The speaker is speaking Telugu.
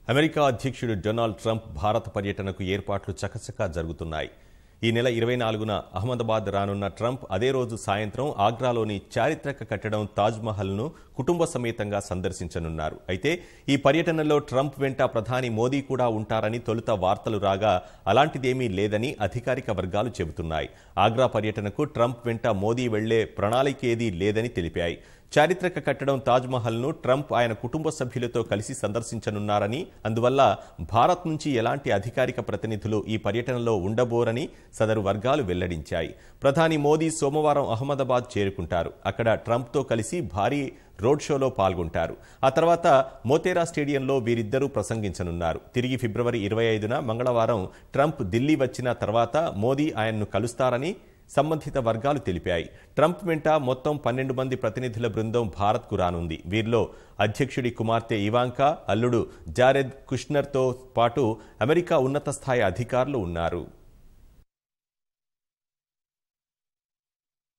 అమెరికా అధ్యక్షుడు డొనాల్డ్ ట్రంప్ భారత పర్యటనకు ఏర్పాట్లు చకచకా జరుగుతున్నాయి ఈ నెల ఇరవై నాలుగున అహ్మదాబాద్ రానున్న ట్రంప్ అదే రోజు సాయంత్రం ఆగ్రాలోని చారిత్రక కట్టడం తాజ్మహల్ను కుటుంబ సమేతంగా సందర్శించనున్నారు అయితే ఈ పర్యటనలో ట్రంప్ వెంట ప్రధాని మోదీ కూడా ఉంటారని తొలుత వార్తలు రాగా అలాంటిదేమీ లేదని అధికారిక వర్గాలు చెబుతున్నాయి ఆగ్రా పర్యటనకు ట్రంప్ వెంట మోదీ వెళ్లే ప్రణాళికేదీ లేదని తెలిపాయి చారిత్రక కట్టడం తాజ్మహల్ను ట్రంప్ ఆయన కుటుంబ సభ్యులతో కలిసి సందర్శించనున్నారని అందువల్ల భారత్ నుంచి ఎలాంటి అధికారిక ప్రతినిధులు ఈ పర్యటనలో ఉండబోరని సదరు వర్గాలు వెల్లడించాయి ప్రధాని మోదీ సోమవారం అహ్మదాబాద్ చేరుకుంటారు అక్కడ ట్రంప్తో కలిసి భారీ రోడ్ షోలో పాల్గొంటారు ఆ తర్వాత మోతేరా స్టేడియంలో వీరిద్దరూ ప్రసంగించనున్నారు తిరిగి ఫిబ్రవరి ఇరవై ఐదున మంగళవారం ట్రంప్ ఢిల్లీ వచ్చిన తర్వాత మోదీ ఆయన్ను కలుస్తారని సంబంధిత వర్గాలు తెలిపాయి ట్రంప్ వెంట మొత్తం పన్నెండు మంది ప్రతినిధుల బృందం భారత్కు రానుంది వీరిలో అధ్యక్షుడి కుమార్తె ఇవాంకా అల్లుడు జారెద్ కుష్నర్తో పాటు అమెరికా ఉన్నత స్థాయి అధికారులు ఉన్నారు